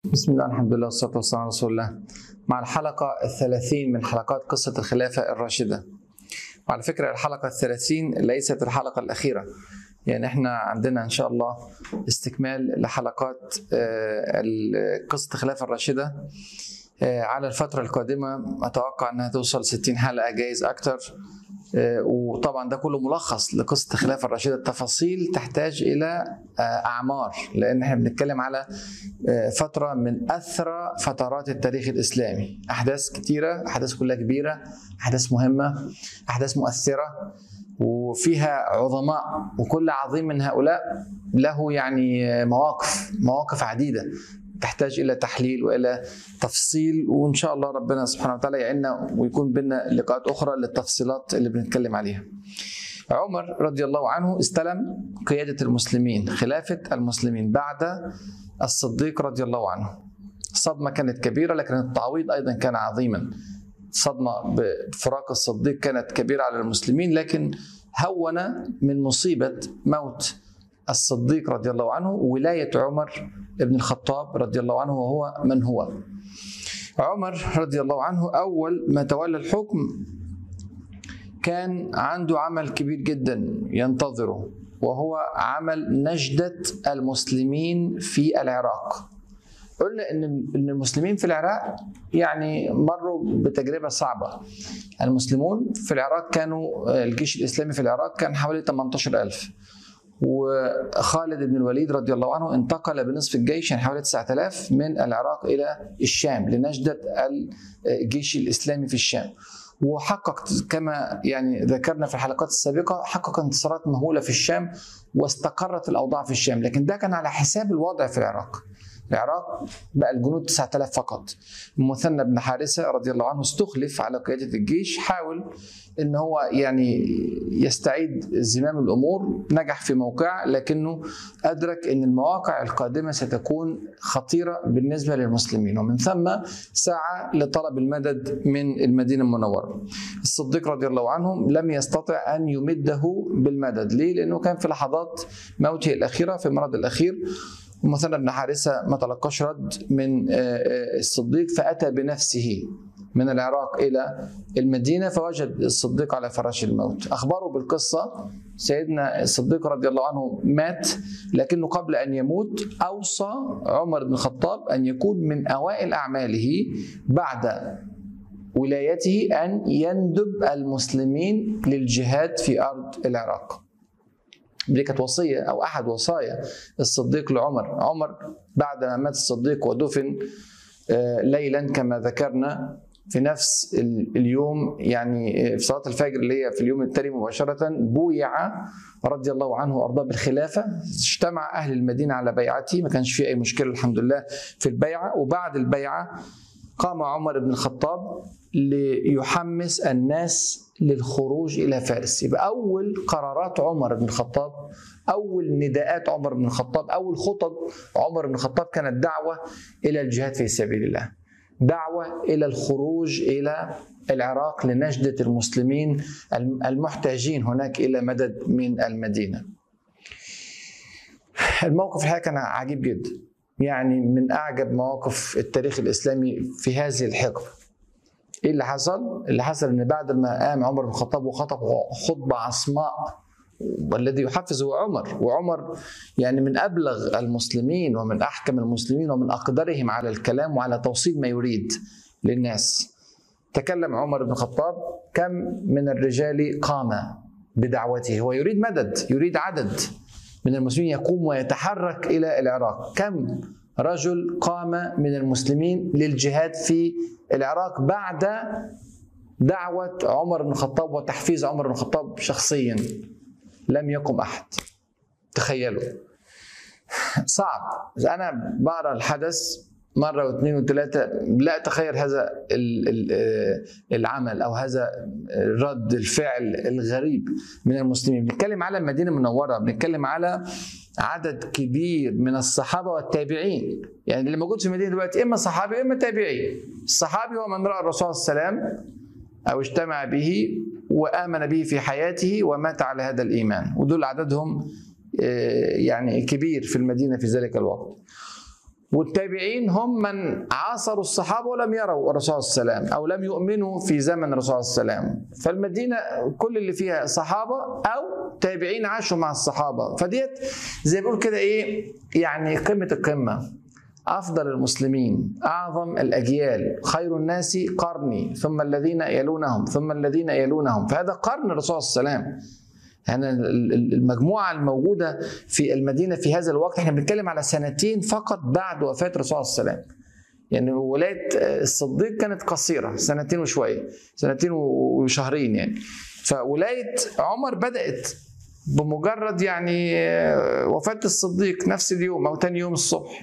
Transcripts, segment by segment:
بسم الله الحمد لله والصلاة والسلام على رسول الله مع الحلقة الثلاثين من حلقات قصة الخلافة الراشدة وعلى فكرة الحلقة الثلاثين ليست الحلقة الأخيرة يعني احنا عندنا ان شاء الله استكمال لحلقات آه، قصة الخلافة الراشدة آه، على الفترة القادمة أتوقع أنها توصل 60 حلقة جايز أكتر آه، وطبعا ده كله ملخص لقصة الخلافة الراشدة التفاصيل تحتاج إلى آه، أعمار لأن احنا بنتكلم على آه، فترة من أثرى فترات التاريخ الإسلامي أحداث كتيرة أحداث كلها كبيرة أحداث مهمة أحداث مؤثرة وفيها عظماء وكل عظيم من هؤلاء له يعني مواقف مواقف عديدة تحتاج الى تحليل والى تفصيل وان شاء الله ربنا سبحانه وتعالى يعيننا ويكون بينا لقاءات اخرى للتفصيلات اللي بنتكلم عليها. عمر رضي الله عنه استلم قياده المسلمين خلافه المسلمين بعد الصديق رضي الله عنه. الصدمه كانت كبيره لكن التعويض ايضا كان عظيما. الصدمه بفراق الصديق كانت كبيره على المسلمين لكن هون من مصيبه موت الصديق رضي الله عنه ولاية عمر بن الخطاب رضي الله عنه وهو من هو عمر رضي الله عنه أول ما تولى الحكم كان عنده عمل كبير جدا ينتظره وهو عمل نجدة المسلمين في العراق قلنا ان ان المسلمين في العراق يعني مروا بتجربه صعبه المسلمون في العراق كانوا الجيش الاسلامي في العراق كان حوالي 18000 وخالد بن الوليد رضي الله عنه انتقل بنصف الجيش يعني حوالي 9000 من العراق الى الشام لنجدة الجيش الاسلامي في الشام وحقق كما يعني ذكرنا في الحلقات السابقه حقق انتصارات مهوله في الشام واستقرت الاوضاع في الشام لكن ده كان على حساب الوضع في العراق العراق بقى الجنود 9000 فقط مثنى بن حارثه رضي الله عنه استخلف على قياده الجيش حاول ان هو يعني يستعيد زمام الامور نجح في موقع لكنه ادرك ان المواقع القادمه ستكون خطيره بالنسبه للمسلمين ومن ثم سعى لطلب المدد من المدينه المنوره. الصديق رضي الله عنه لم يستطع ان يمده بالمدد، ليه؟ لانه كان في لحظات موته الاخيره في المرض الاخير مثنى بن حارثه ما تلقاش رد من الصديق فاتى بنفسه من العراق الى المدينه فوجد الصديق على فراش الموت اخبره بالقصه سيدنا الصديق رضي الله عنه مات لكنه قبل ان يموت اوصى عمر بن الخطاب ان يكون من اوائل اعماله بعد ولايته ان يندب المسلمين للجهاد في ارض العراق دي كانت وصيه او احد وصايا الصديق لعمر عمر بعد ما مات الصديق ودفن ليلا كما ذكرنا في نفس اليوم يعني في صلاه الفجر اللي هي في اليوم التالي مباشره بويع رضي الله عنه وارضاه بالخلافه اجتمع اهل المدينه على بيعته ما كانش في اي مشكله الحمد لله في البيعه وبعد البيعه قام عمر بن الخطاب ليحمس الناس للخروج الى فارس يبقى اول قرارات عمر بن الخطاب اول نداءات عمر بن الخطاب اول خطب عمر بن الخطاب كانت دعوه الى الجهاد في سبيل الله دعوه الى الخروج الى العراق لنجده المسلمين المحتاجين هناك الى مدد من المدينه الموقف الحقيقه كان عجيب جدا يعني من اعجب مواقف التاريخ الاسلامي في هذه الحقبه ايه اللي حصل؟ اللي حصل ان بعد ما قام عمر بن الخطاب وخطب خطبه عصماء والذي يحفز هو عمر وعمر يعني من ابلغ المسلمين ومن احكم المسلمين ومن اقدرهم على الكلام وعلى توصيل ما يريد للناس تكلم عمر بن الخطاب كم من الرجال قام بدعوته هو يريد مدد يريد عدد من المسلمين يقوم ويتحرك الى العراق كم رجل قام من المسلمين للجهاد في العراق بعد دعوة عمر بن الخطاب وتحفيز عمر بن الخطاب شخصيا لم يقم أحد تخيلوا صعب أنا بقرأ الحدث مرة واثنين وثلاثة لا أتخيل هذا العمل أو هذا رد الفعل الغريب من المسلمين بنتكلم على المدينة المنورة بنتكلم على عدد كبير من الصحابه والتابعين يعني اللي موجود في المدينه دلوقتي اما صحابي واما تابعي الصحابي هو من راى الرسول صلى الله عليه وسلم او اجتمع به وامن به في حياته ومات على هذا الايمان ودول عددهم يعني كبير في المدينه في ذلك الوقت والتابعين هم من عاصروا الصحابه ولم يروا الرسول صلى الله عليه وسلم او لم يؤمنوا في زمن الرسول صلى الله عليه وسلم فالمدينه كل اللي فيها صحابه او تابعين عاشوا مع الصحابه فديت زي ما بيقول كده ايه يعني قمه القمه افضل المسلمين اعظم الاجيال خير الناس قرني ثم الذين يلونهم ثم الذين يلونهم فهذا قرن الرسول صلى الله عليه وسلم يعني المجموعة الموجودة في المدينة في هذا الوقت احنا بنتكلم على سنتين فقط بعد وفاة الرسول صلى الله عليه وسلم يعني ولاية الصديق كانت قصيرة سنتين وشوية سنتين وشهرين يعني فولاية عمر بدأت بمجرد يعني وفاة الصديق نفس اليوم أو تاني يوم الصبح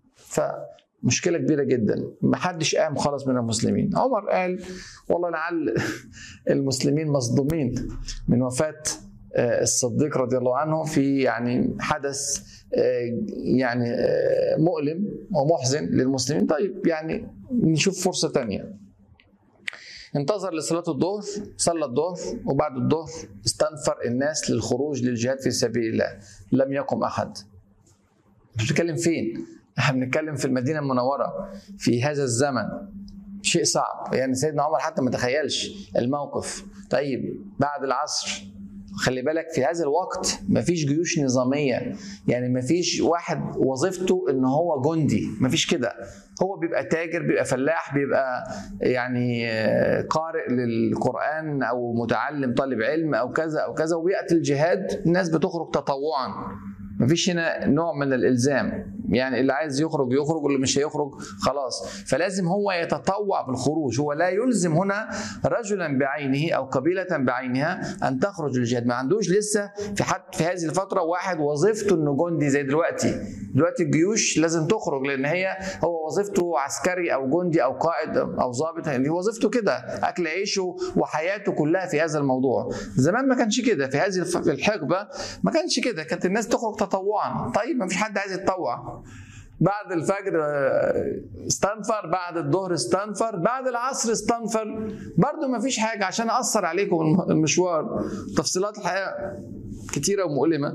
فمشكلة كبيرة جدا ما حدش قام خالص من المسلمين عمر قال والله لعل المسلمين مصدومين من وفاة الصديق رضي الله عنه في يعني حدث يعني مؤلم ومحزن للمسلمين طيب يعني نشوف فرصة تانية انتظر لصلاة الظهر صلى الظهر وبعد الظهر استنفر الناس للخروج للجهاد في سبيل الله لم يقم أحد بتتكلم فين؟ احنا بنتكلم في المدينة المنورة في هذا الزمن شيء صعب يعني سيدنا عمر حتى ما تخيلش الموقف طيب بعد العصر خلي بالك في هذا الوقت مفيش جيوش نظامية يعني مفيش واحد وظيفته ان هو جندي مفيش كده هو بيبقى تاجر بيبقى فلاح بيبقى يعني قارئ للقرآن او متعلم طالب علم او كذا او كذا وبيأتي الجهاد الناس بتخرج تطوعا مفيش هنا نوع من الالزام يعني اللي عايز يخرج يخرج واللي مش هيخرج خلاص فلازم هو يتطوع بالخروج هو لا يلزم هنا رجلا بعينه او قبيله بعينها ان تخرج للجهاد ما عندوش لسه في حد في هذه الفتره واحد وظيفته انه جندي زي دلوقتي دلوقتي الجيوش لازم تخرج لان هي هو وظيفته عسكري او جندي او قائد او ضابط يعني وظيفته كده اكل عيشه وحياته كلها في هذا الموضوع زمان ما كانش كده في هذه الحقبه ما كانش كده كانت الناس تخرج تطوعا طيب ما فيش حد عايز يتطوع بعد الفجر استنفر بعد الظهر استنفر بعد العصر استنفر برضو ما فيش حاجة عشان أثر عليكم المشوار تفصيلات الحياة كتيرة ومؤلمة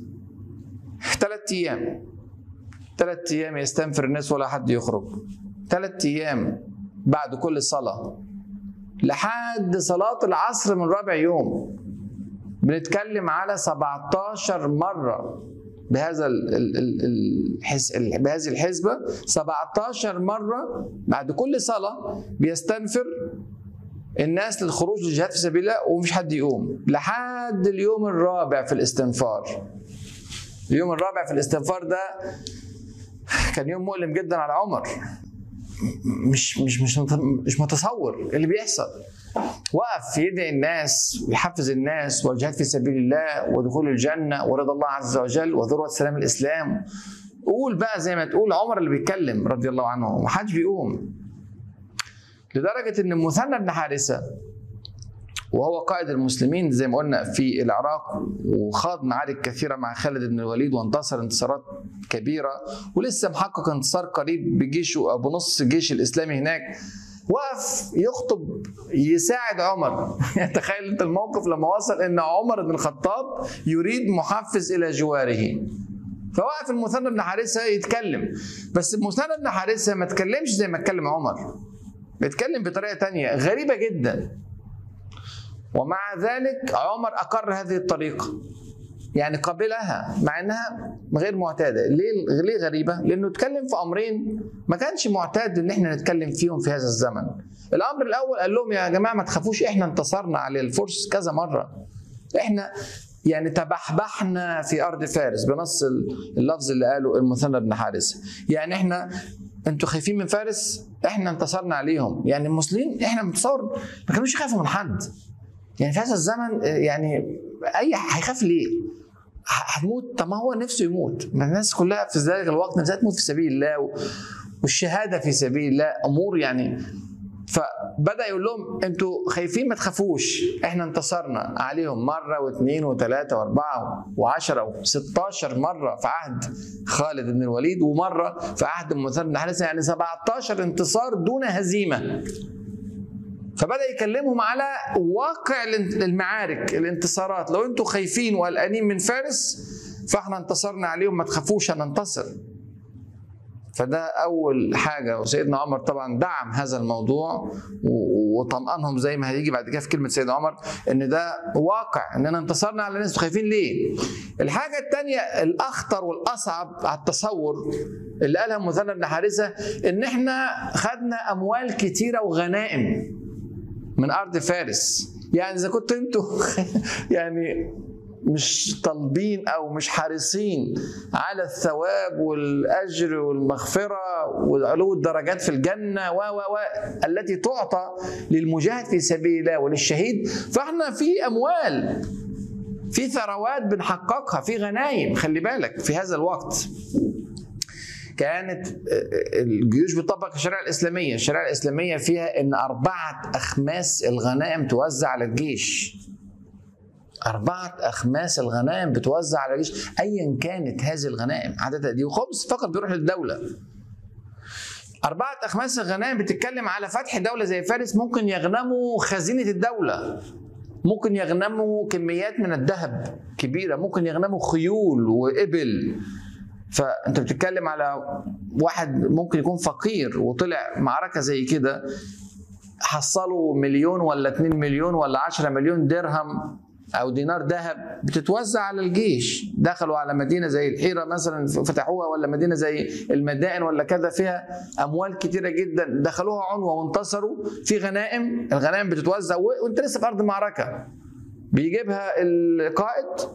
ثلاث أيام ثلاث أيام يستنفر الناس ولا حد يخرج ثلاث أيام بعد كل صلاة لحد صلاة العصر من رابع يوم بنتكلم على 17 مرة بهذا الحس... بهذه الحسبة 17 مرة بعد كل صلاة بيستنفر الناس للخروج للجهاد في سبيل الله ومفيش حد يقوم لحد اليوم الرابع في الاستنفار اليوم الرابع في الاستنفار ده كان يوم مؤلم جدا على عمر مش مش مش مش متصور اللي بيحصل وقف يدعي الناس ويحفز الناس والجهاد في سبيل الله ودخول الجنه ورضا الله عز وجل وذروه سلام الاسلام قول بقى زي ما تقول عمر اللي بيتكلم رضي الله عنه ومحدش بيقوم لدرجه ان مثنى بن حارثه وهو قائد المسلمين زي ما قلنا في العراق وخاض معارك كثيره مع خالد بن الوليد وانتصر انتصارات كبيره ولسه محقق انتصار قريب بجيشه او بنص الجيش الاسلامي هناك وقف يخطب يساعد عمر يعني تخيل انت الموقف لما وصل ان عمر بن الخطاب يريد محفز الى جواره فوقف المثنى بن حارثه يتكلم بس المثنى بن حارثه ما تكلمش زي ما اتكلم عمر بيتكلم بطريقه تانية غريبه جدا ومع ذلك عمر اقر هذه الطريقه يعني قبلها مع انها غير معتاده ليه ليه غريبه لانه اتكلم في امرين ما كانش معتاد ان احنا نتكلم فيهم في هذا الزمن الامر الاول قال لهم يا جماعه ما تخافوش احنا انتصرنا على الفرس كذا مره احنا يعني تبحبحنا في ارض فارس بنص اللفظ اللي قاله المثنى بن حارثه يعني احنا انتوا خايفين من فارس احنا انتصرنا عليهم يعني المسلمين احنا متصور ما كانوش يخافوا من حد يعني في هذا الزمن يعني اي هيخاف ليه؟ هتموت طب ما هو نفسه يموت ما الناس كلها في ذلك الوقت نفسها تموت في سبيل الله والشهاده في سبيل الله امور يعني فبدا يقول لهم انتوا خايفين ما تخافوش احنا انتصرنا عليهم مره واثنين وثلاثه واربعه وعشره و16 مره في عهد خالد بن الوليد ومره في عهد المثنى بن حارثه يعني 17 انتصار دون هزيمه فبدا يكلمهم على واقع المعارك الانتصارات لو انتوا خايفين وقلقانين من فارس فاحنا انتصرنا عليهم ما تخافوش هننتصر فده اول حاجه وسيدنا عمر طبعا دعم هذا الموضوع وطمأنهم زي ما هيجي بعد كده في كلمه سيدنا عمر ان ده واقع اننا انتصرنا على الناس خايفين ليه؟ الحاجه الثانيه الاخطر والاصعب على التصور اللي قالها مثنى بن حارثه ان احنا خدنا اموال كتيره وغنائم من ارض فارس يعني اذا كنتوا انتوا يعني مش طالبين او مش حريصين على الثواب والاجر والمغفره وعلو الدرجات في الجنه و و و التي تعطى للمجاهد في سبيل الله وللشهيد فاحنا في اموال في ثروات بنحققها في غنايم خلي بالك في هذا الوقت كانت الجيوش بتطبق الشريعه الاسلاميه، الشريعه الاسلاميه فيها ان اربعه اخماس الغنائم توزع على الجيش. أربعة أخماس الغنائم بتوزع على الجيش أيا كانت هذه الغنائم عددها دي وخمس فقط بيروح للدولة أربعة أخماس الغنائم بتتكلم على فتح دولة زي فارس ممكن يغنموا خزينة الدولة ممكن يغنموا كميات من الذهب كبيرة ممكن يغنموا خيول وإبل فأنت بتتكلم على واحد ممكن يكون فقير وطلع معركة زي كده حصلوا مليون ولا 2 مليون ولا 10 مليون درهم او دينار ذهب بتتوزع على الجيش دخلوا على مدينه زي الحيره مثلا فتحوها ولا مدينه زي المدائن ولا كذا فيها اموال كتيره جدا دخلوها عنوه وانتصروا في غنائم الغنائم بتتوزع وانت لسه في ارض المعركه بيجيبها القائد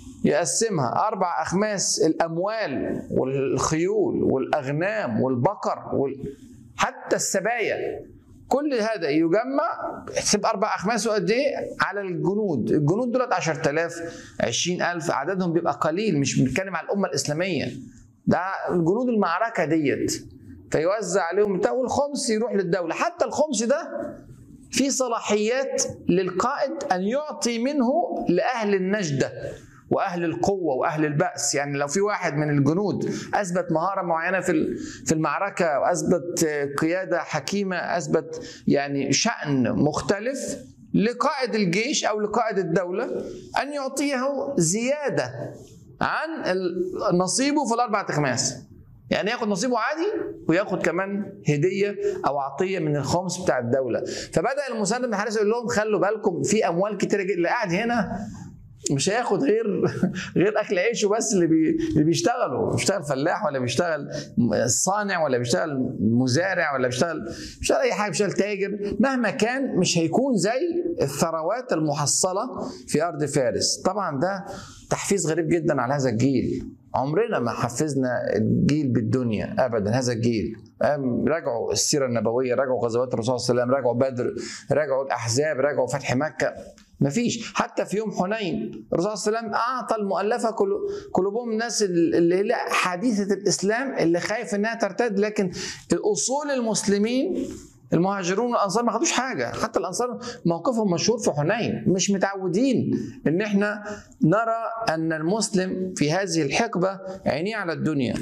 يقسمها اربع اخماس الاموال والخيول والاغنام والبقر وال... حتى السبايا كل هذا يجمع احسب اربع اخماس قد ايه على الجنود الجنود دولت 10000 20000 عددهم بيبقى قليل مش بنتكلم على الامه الاسلاميه ده جنود المعركه ديت فيوزع عليهم بتاع والخمس يروح للدوله حتى الخمس ده في صلاحيات للقائد ان يعطي منه لاهل النجده واهل القوه واهل الباس يعني لو في واحد من الجنود اثبت مهاره معينه في في المعركه واثبت قياده حكيمه اثبت يعني شان مختلف لقائد الجيش او لقائد الدوله ان يعطيه زياده عن نصيبه في الاربع اخماس يعني ياخد نصيبه عادي وياخد كمان هديه او عطيه من الخمس بتاع الدوله فبدا المسلم بن حارث يقول لهم خلوا بالكم في اموال كتيره جدا اللي قاعد هنا مش هياخد غير غير اكل عيشه بس اللي بي اللي بيشتغلوا بيشتغل فلاح ولا بيشتغل صانع ولا بيشتغل مزارع ولا بيشتغل بيشتغل اي حاجه بيشتغل تاجر مهما كان مش هيكون زي الثروات المحصله في ارض فارس طبعا ده تحفيز غريب جدا على هذا الجيل عمرنا ما حفزنا الجيل بالدنيا ابدا هذا الجيل راجعوا السيره النبويه راجعوا غزوات الرسول صلى الله عليه وسلم راجعوا بدر راجعوا الاحزاب راجعوا فتح مكه مفيش حتى في يوم حنين الرسول صلى الله عليه وسلم اعطى المؤلفه قلوبهم الناس اللي هي حديثه الاسلام اللي خايف انها ترتد لكن الاصول المسلمين المهاجرون والانصار ما خدوش حاجه حتى الانصار موقفهم مشهور في حنين مش متعودين ان احنا نرى ان المسلم في هذه الحقبه عينيه على الدنيا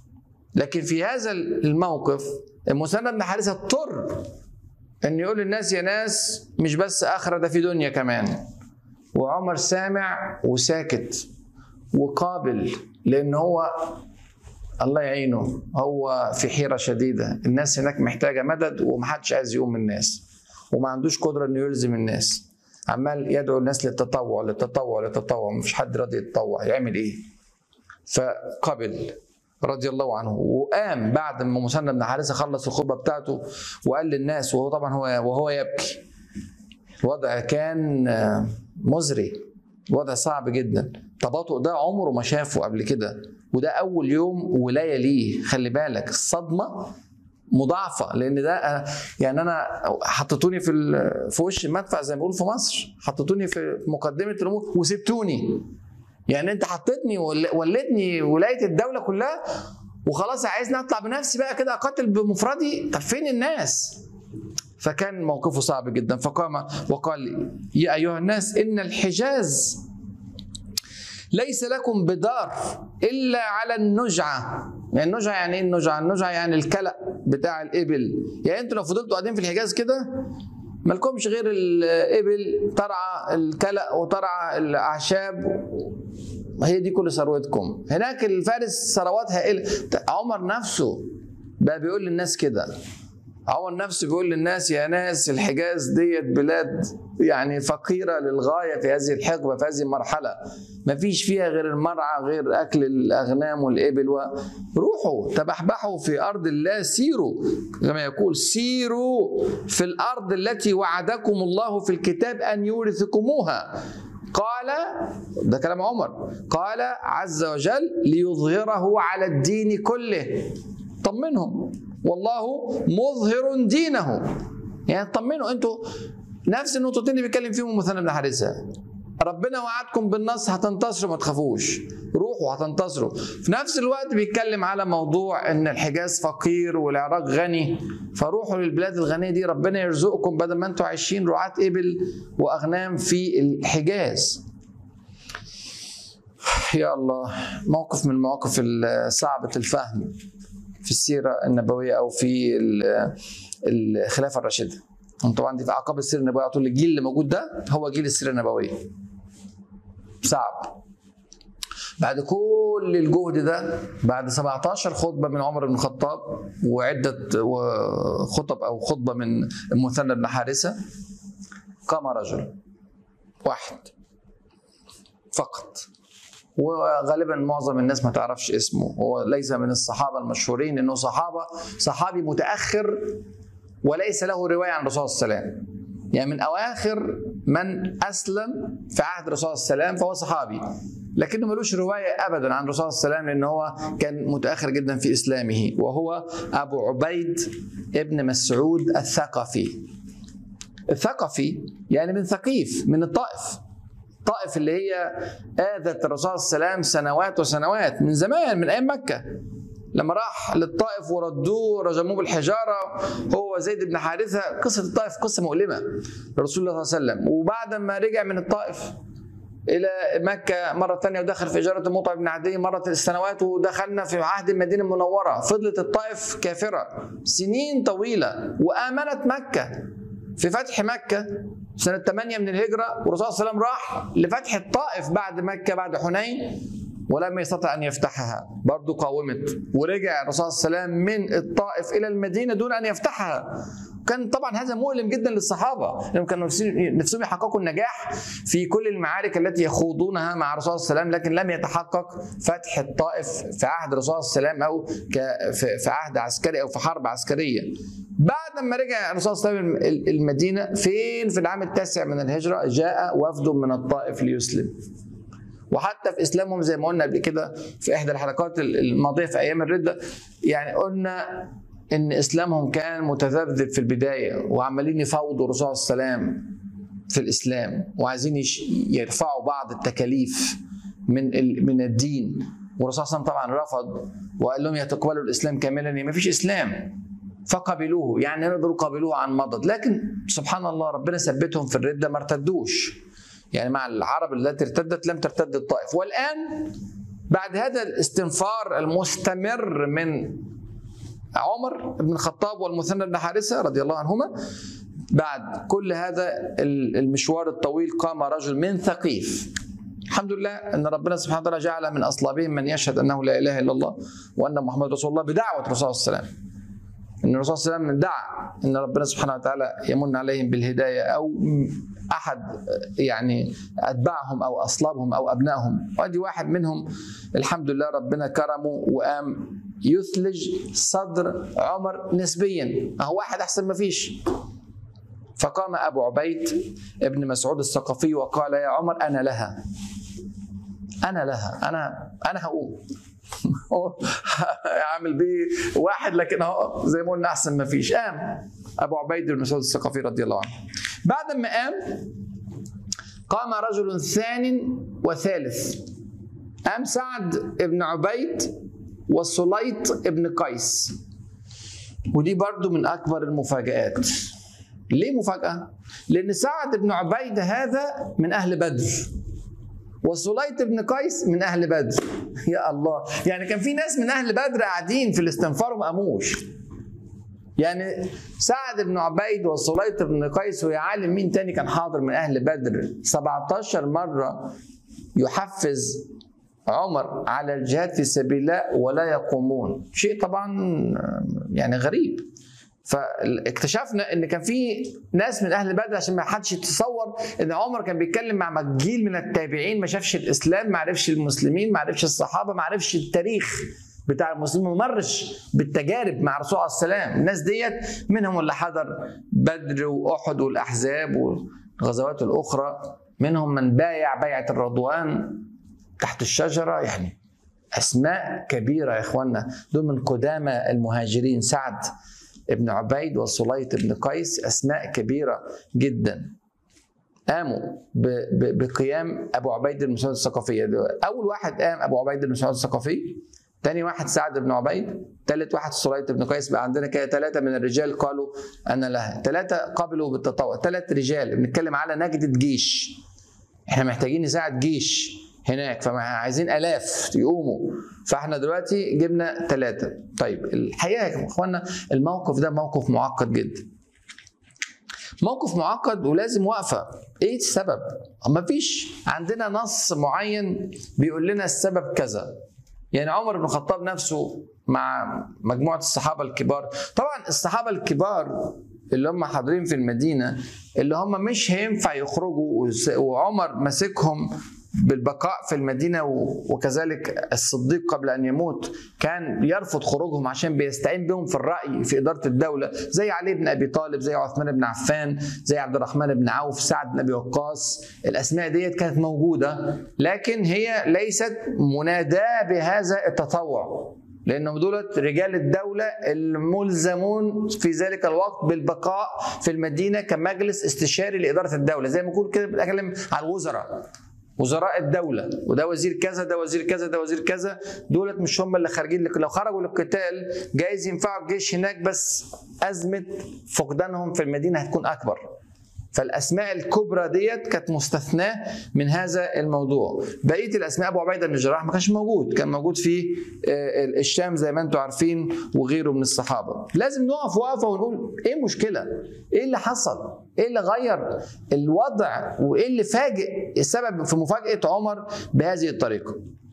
لكن في هذا الموقف المثنى بن حارثه اضطر ان يقول للناس يا ناس مش بس اخره ده في دنيا كمان وعمر سامع وساكت وقابل لان هو الله يعينه هو في حيرة شديدة الناس هناك محتاجة مدد ومحدش عايز يقوم من الناس وما عندوش قدرة انه يلزم الناس عمال يدعو الناس للتطوع للتطوع للتطوع مفيش حد راضي يتطوع يعمل ايه فقبل رضي الله عنه وقام بعد ما مسنى بن حارثه خلص الخطبه بتاعته وقال للناس وهو طبعا هو وهو يبكي الوضع كان مزري وضع صعب جدا تباطؤ ده عمره ما شافه قبل كده وده اول يوم ولايه ليه خلي بالك الصدمه مضاعفه لان ده يعني انا حطيتوني في في وش المدفع زي ما بيقولوا في مصر حطيتوني في مقدمه الامور وسبتوني يعني انت حطيتني وليتني ولايه الدوله كلها وخلاص عايزني اطلع بنفسي بقى كده اقاتل بمفردي طب فين الناس؟ فكان موقفه صعب جدا فقام وقال يا ايها الناس ان الحجاز ليس لكم بدار الا على النجعه يعني النجعه يعني ايه النجعه؟ النجعه يعني الكلأ بتاع الابل يعني انتوا لو فضلتوا قاعدين في الحجاز كده مالكمش غير الابل ترعى الكلأ وترعى الاعشاب هي دي كل ثروتكم هناك الفارس ثروات هائله عمر نفسه بقى بيقول للناس كده عمر نفسه بيقول للناس يا ناس الحجاز ديت بلاد يعني فقيره للغايه في هذه الحقبه في هذه المرحله ما فيش فيها غير المرعى غير اكل الاغنام والابل و... روحوا تبحبحوا في ارض الله سيروا كما يقول سيروا في الارض التي وعدكم الله في الكتاب ان يورثكموها قال ده كلام عمر قال عز وجل ليظهره على الدين كله طمنهم والله مظهر دينه يعني طمنوا انتوا نفس النقطتين اللي بيتكلم فيهم مثنى بن حارثه ربنا وعدكم بالنصر هتنتصروا ما تخافوش روحوا هتنتصروا في نفس الوقت بيتكلم على موضوع ان الحجاز فقير والعراق غني فروحوا للبلاد الغنيه دي ربنا يرزقكم بدل ما انتوا عايشين رعاة ابل واغنام في الحجاز يا الله موقف من المواقف صعبة الفهم في السيرة النبوية أو في الخلافة الراشدة طبعا دي في أعقاب السيرة النبوية على طول الجيل اللي موجود ده هو جيل السيرة النبوية صعب بعد كل الجهد ده بعد 17 خطبة من عمر بن الخطاب وعدة خطب أو خطبة من المثنى بن حارثة قام رجل واحد فقط وغالبا معظم الناس ما تعرفش اسمه هو ليس من الصحابة المشهورين انه صحابة صحابي متأخر وليس له رواية عن الرسول صلى الله عليه وسلم يعني من أواخر من أسلم في عهد الرسول صلى الله عليه وسلم فهو صحابي لكنه ملوش رواية أبدا عن الرسول صلى الله عليه وسلم لأن هو كان متأخر جدا في إسلامه وهو أبو عبيد ابن مسعود الثقفي الثقفي يعني من ثقيف من الطائف الطائف اللي هي آذت الرسول صلى الله عليه وسلم سنوات وسنوات من زمان من أيام مكة لما راح للطائف وردوه رجموه بالحجاره هو زيد بن حارثه قصه الطائف قصه مؤلمه لرسول الله صلى الله عليه وسلم وبعد ما رجع من الطائف الى مكه مره ثانيه ودخل في اجاره المطعم بن عدي مرت السنوات ودخلنا في عهد المدينه المنوره فضلت الطائف كافره سنين طويله وامنت مكه في فتح مكه سنه 8 من الهجره والرسول صلى الله عليه وسلم راح لفتح الطائف بعد مكه بعد حنين ولم يستطع ان يفتحها برضه قاومت ورجع الرسول صلى الله عليه وسلم من الطائف الى المدينه دون ان يفتحها كان طبعا هذا مؤلم جدا للصحابه لانهم كانوا نفسهم يحققوا النجاح في كل المعارك التي يخوضونها مع الرسول صلى الله عليه وسلم لكن لم يتحقق فتح الطائف في عهد الرسول صلى الله عليه وسلم او في عهد عسكري او في حرب عسكريه بعد ما رجع الرسول صلى الله عليه وسلم المدينه فين في العام التاسع من الهجره جاء وفد من الطائف ليسلم وحتى في اسلامهم زي ما قلنا قبل كده في احدى الحلقات الماضيه في ايام الرده يعني قلنا ان اسلامهم كان متذبذب في البدايه وعمالين يفاوضوا الرسول صلى الله عليه وسلم في الاسلام وعايزين يرفعوا بعض التكاليف من من الدين والرسول صلى الله عليه وسلم طبعا رفض وقال لهم يتقبلوا الاسلام كاملا ما فيش اسلام فقبلوه يعني يقدروا قبلوه عن مضض لكن سبحان الله ربنا ثبتهم في الرده ما ارتدوش يعني مع العرب التي ارتدت لم ترتد الطائف والآن بعد هذا الاستنفار المستمر من عمر بن الخطاب والمثنى بن حارثة رضي الله عنهما بعد كل هذا المشوار الطويل قام رجل من ثقيف الحمد لله ان ربنا سبحانه وتعالى جعل من اصلابهم من يشهد انه لا اله الا الله وان محمد رسول الله بدعوه الرسول صلى الله عليه وسلم ان الرسول صلى الله عليه وسلم دعا ان ربنا سبحانه وتعالى يمن عليهم بالهدايه او احد يعني اتباعهم او اصلابهم او ابنائهم وادي واحد منهم الحمد لله ربنا كرمه وقام يثلج صدر عمر نسبيا اهو واحد احسن ما فيش فقام ابو عبيد ابن مسعود الثقفي وقال يا عمر انا لها انا لها انا انا هقوم عامل بيه واحد لكن اهو زي ما قلنا احسن ما فيش قام ابو عبيد بن مسعود الثقفي رضي الله عنه بعد ما قام قام رجل ثان وثالث قام سعد بن عبيد وسليط بن قيس ودي برضو من اكبر المفاجآت ليه مفاجأة؟ لأن سعد بن عبيد هذا من أهل بدر وسليط بن قيس من أهل بدر يا الله يعني كان في ناس من أهل بدر قاعدين في الاستنفار وما قاموش يعني سعد بن عبيد وسليط بن قيس ويا عالم مين تاني كان حاضر من اهل بدر 17 مره يحفز عمر على الجهاد في سبيل الله ولا يقومون شيء طبعا يعني غريب فاكتشفنا ان كان في ناس من اهل بدر عشان ما حدش يتصور ان عمر كان بيتكلم مع جيل من التابعين ما شافش الاسلام ما عرفش المسلمين ما عرفش الصحابه ما عرفش التاريخ بتاع المسلمين ما مرش بالتجارب مع الرسول عليه السلام الناس ديت منهم اللي حضر بدر واحد والاحزاب والغزوات الاخرى منهم من بايع بيعه الرضوان تحت الشجره يعني اسماء كبيره يا اخوانا دول من قدامى المهاجرين سعد ابن عبيد وصليط بن قيس اسماء كبيره جدا قاموا بقيام ابو عبيد بن مسعود الثقفي اول واحد قام ابو عبيد بن مسعود الثقفي تاني واحد سعد بن عبيد ثالث واحد صليط بن قيس بقى عندنا كده ثلاثة من الرجال قالوا أنا لها ثلاثة قبلوا بالتطوع ثلاث رجال بنتكلم على نجدة جيش احنا محتاجين نساعد جيش هناك فعايزين الاف يقوموا فاحنا دلوقتي جبنا ثلاثه طيب الحقيقه يا اخوانا الموقف ده موقف معقد جدا موقف معقد ولازم وقفه ايه السبب مفيش عندنا نص معين بيقول لنا السبب كذا يعني عمر بن الخطاب نفسه مع مجموعه الصحابه الكبار طبعا الصحابه الكبار اللي هم حاضرين في المدينه اللي هم مش هينفع يخرجوا وعمر ماسكهم بالبقاء في المدينة وكذلك الصديق قبل أن يموت كان يرفض خروجهم عشان بيستعين بهم في الرأي في إدارة الدولة زي علي بن أبي طالب زي عثمان بن عفان زي عبد الرحمن بن عوف سعد بن أبي وقاص الأسماء ديت كانت موجودة لكن هي ليست مناداة بهذا التطوع لانهم دولت رجال الدوله الملزمون في ذلك الوقت بالبقاء في المدينه كمجلس استشاري لاداره الدوله زي ما بقول كده بتكلم على الوزراء وزراء الدولة وده وزير كذا ده وزير كذا ده وزير كذا دولت مش هم اللي خارجين لك لو خرجوا للقتال جايز ينفعوا الجيش هناك بس أزمة فقدانهم في المدينة هتكون أكبر فالاسماء الكبرى ديت كانت مستثناه من هذا الموضوع بقيه الاسماء ابو عبيده بن الجراح ما كانش موجود كان موجود في الشام زي ما انتم عارفين وغيره من الصحابه لازم نقف وقفه ونقول ايه المشكله ايه اللي حصل ايه اللي غير الوضع وايه اللي فاجئ السبب في مفاجاه عمر بهذه الطريقه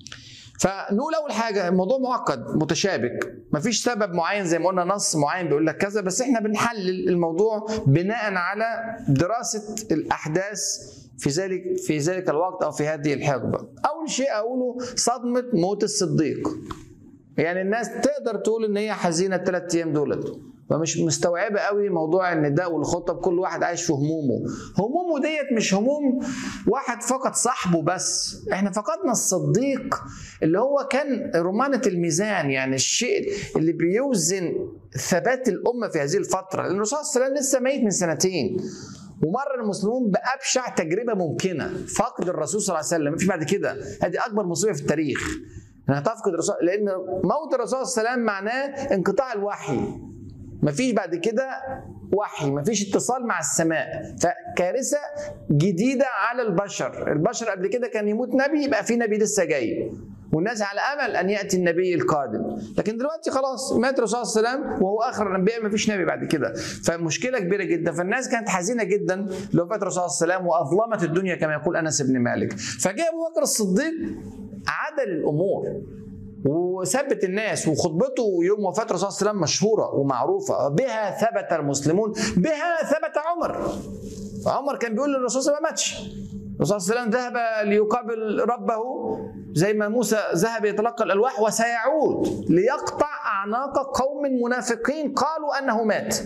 فنقول اول حاجه الموضوع معقد متشابك مفيش سبب معين زي ما قلنا نص معين بيقول لك كذا بس احنا بنحلل الموضوع بناء على دراسه الاحداث في ذلك في ذلك الوقت او في هذه الحقبه اول شيء اقوله صدمه موت الصديق يعني الناس تقدر تقول ان هي حزينه الثلاث ايام دولت فمش مستوعبه قوي موضوع النداء والخطب كل واحد عايش في همومه همومه ديت مش هموم واحد فقط صاحبه بس احنا فقدنا الصديق اللي هو كان رمانة الميزان يعني الشيء اللي بيوزن ثبات الأمة في هذه الفترة لأن الرسول صلى الله عليه وسلم لسه ميت من سنتين ومر المسلمون بأبشع تجربة ممكنة فقد الرسول صلى الله عليه وسلم مفيش بعد كده هذه أكبر مصيبة في التاريخ انها تفقد الرسول لأن موت الرسول صلى الله عليه وسلم معناه انقطاع الوحي مفيش بعد كده وحي مفيش اتصال مع السماء فكارثة جديدة على البشر البشر قبل كده كان يموت نبي يبقى في نبي لسه جاي والناس على امل ان ياتي النبي القادم لكن دلوقتي خلاص مات الرسول صلى الله عليه وسلم وهو اخر الانبياء ما فيش نبي بعد كده فمشكله كبيره جدا فالناس كانت حزينه جدا لوفاه الرسول صلى الله عليه وسلم واظلمت الدنيا كما يقول انس بن مالك فجاء ابو بكر الصديق عدل الامور وثبت الناس وخطبته يوم وفاه الرسول صلى الله عليه وسلم مشهوره ومعروفه بها ثبت المسلمون بها ثبت عمر فعمر كان بيقول للرسول صلى الله عليه وسلم ما ماتش الرسول صلى الله عليه وسلم ذهب ليقابل ربه زي ما موسى ذهب يتلقى الالواح وسيعود ليقطع اعناق قوم منافقين قالوا انه مات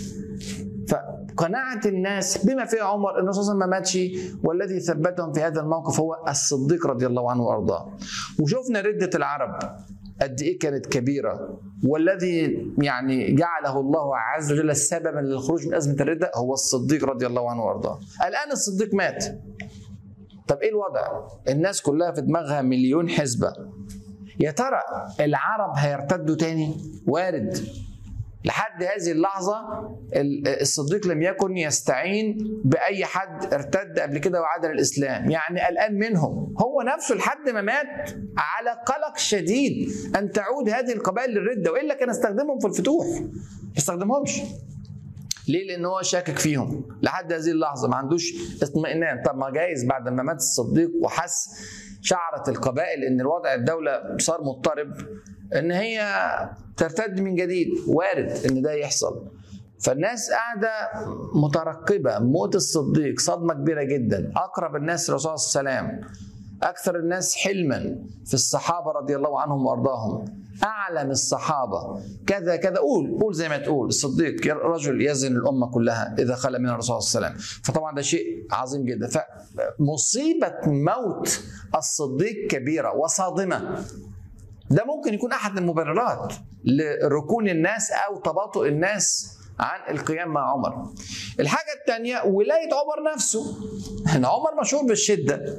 فقناعة الناس بما فيه عمر أن الرسول ما ماتش والذي ثبتهم في هذا الموقف هو الصديق رضي الله عنه وأرضاه وشفنا ردة العرب قد ايه كانت كبيره والذي يعني جعله الله عز وجل سببا للخروج من ازمه الرده هو الصديق رضي الله عنه وارضاه. الان الصديق مات. طب ايه الوضع؟ الناس كلها في دماغها مليون حسبه. يا ترى العرب هيرتدوا تاني؟ وارد. لحد هذه اللحظة الصديق لم يكن يستعين بأي حد ارتد قبل كده وعاد الإسلام يعني قلقان منهم هو نفسه لحد ما مات على قلق شديد أن تعود هذه القبائل للردة وإلا كان استخدمهم في الفتوح ما استخدمهمش ليه؟ لأن هو شاكك فيهم لحد هذه اللحظة ما عندوش اطمئنان طب ما جايز بعد ما مات الصديق وحس شعرت القبائل ان الوضع الدوله صار مضطرب ان هي ترتد من جديد وارد ان ده يحصل فالناس قاعده مترقبه موت الصديق صدمه كبيره جدا اقرب الناس للرسول صلى الله عليه وسلم اكثر الناس حلما في الصحابه رضي الله عنهم وارضاهم اعلم الصحابه كذا كذا قول قول زي ما تقول الصديق رجل يزن الامه كلها اذا خلى من الرسول صلى الله عليه وسلم فطبعا ده شيء عظيم جدا فمصيبه موت الصديق كبيره وصادمه ده ممكن يكون احد المبررات لركون الناس او تباطؤ الناس عن القيام مع عمر الحاجة الثانية ولاية عمر نفسه ان عمر مشهور بالشدة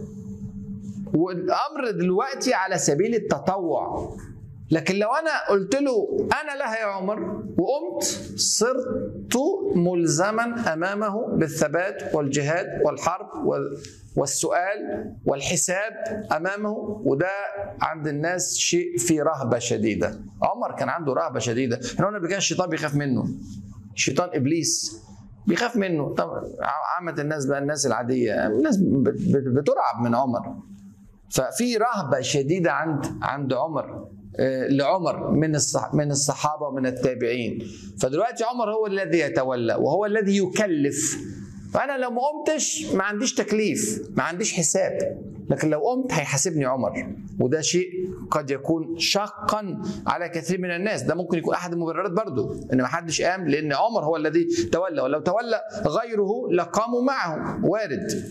والأمر دلوقتي على سبيل التطوع لكن لو انا قلت له انا لها يا عمر وقمت صرت ملزما امامه بالثبات والجهاد والحرب والسؤال والحساب امامه وده عند الناس شيء فيه رهبه شديده عمر كان عنده رهبه شديده احنا قلنا قبل كده الشيطان بيخاف منه الشيطان ابليس بيخاف منه طبعا عامة الناس بقى الناس العادية الناس بترعب من عمر ففي رهبة شديدة عند عند عمر لعمر من من الصحابه ومن التابعين فدلوقتي عمر هو الذي يتولى وهو الذي يكلف فانا لو ما قمتش ما عنديش تكليف ما عنديش حساب لكن لو قمت هيحاسبني عمر وده شيء قد يكون شاقا على كثير من الناس ده ممكن يكون احد المبررات برضو ان ما حدش قام لان عمر هو الذي تولى ولو تولى غيره لقاموا معه وارد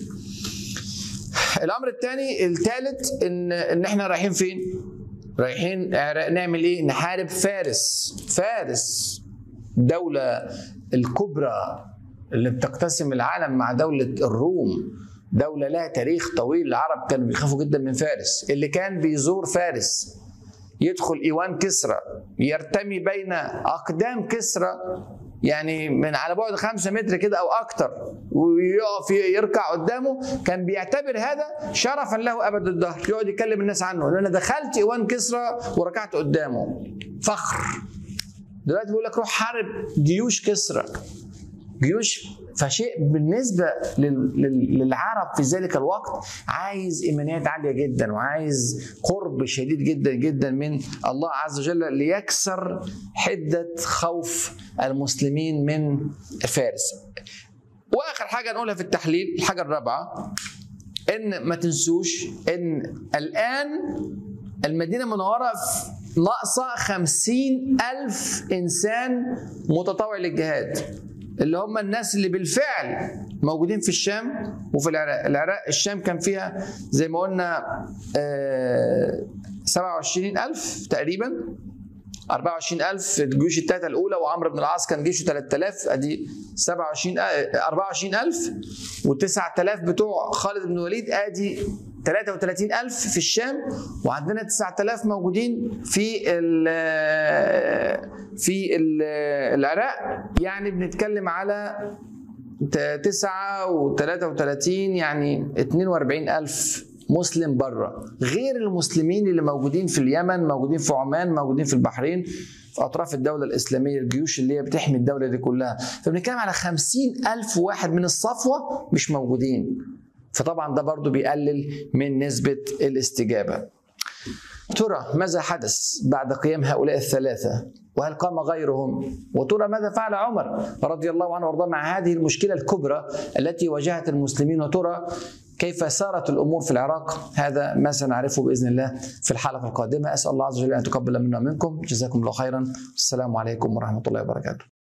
الامر الثاني الثالث ان ان احنا رايحين فين رايحين نعمل ايه؟ نحارب فارس فارس الدولة الكبرى اللي بتقتسم العالم مع دولة الروم دولة لها تاريخ طويل العرب كانوا بيخافوا جدا من فارس اللي كان بيزور فارس يدخل ايوان كسرى يرتمي بين اقدام كسرى يعني من على بعد خمسة متر كده او اكتر ويقف يركع قدامه كان بيعتبر هذا شرفا له ابد الدهر يقعد يكلم الناس عنه ان انا دخلت ايوان كسرى وركعت قدامه فخر دلوقتي بيقول لك روح حارب جيوش كسرى جيوش فشيء بالنسبة للعرب في ذلك الوقت عايز إيمانيات عالية جدا وعايز قرب شديد جدا جدا من الله عز وجل ليكسر حدة خوف المسلمين من فارس وآخر حاجة نقولها في التحليل الحاجة الرابعة إن ما تنسوش إن الآن المدينة المنورة ناقصة خمسين ألف إنسان متطوع للجهاد اللي هم الناس اللي بالفعل موجودين في الشام وفي العراق العراق الشام كان فيها زي ما قلنا 27 ألف تقريبا 24 ألف الجيوش الثلاثة الأولى وعمرو بن العاص كان جيشه 3000 أدي 27 24 ألف و9000 بتوع خالد بن الوليد أدي 33 ألف في الشام وعندنا 9000 موجودين في ال في ال العراق يعني بنتكلم على 9 و33 يعني 42 ألف مسلم بره غير المسلمين اللي موجودين في اليمن موجودين في عمان موجودين في البحرين في أطراف الدولة الإسلامية الجيوش اللي هي بتحمي الدولة دي كلها فبنتكلم على خمسين ألف واحد من الصفوة مش موجودين فطبعا ده برضو بيقلل من نسبة الاستجابة ترى ماذا حدث بعد قيام هؤلاء الثلاثة وهل قام غيرهم وترى ماذا فعل عمر رضي الله عنه وارضاه مع هذه المشكلة الكبرى التي واجهت المسلمين وترى كيف سارت الامور في العراق هذا ما سنعرفه باذن الله في الحلقه القادمه اسال الله عز وجل ان يتقبل منا ومنكم جزاكم الله خيرا السلام عليكم ورحمه الله وبركاته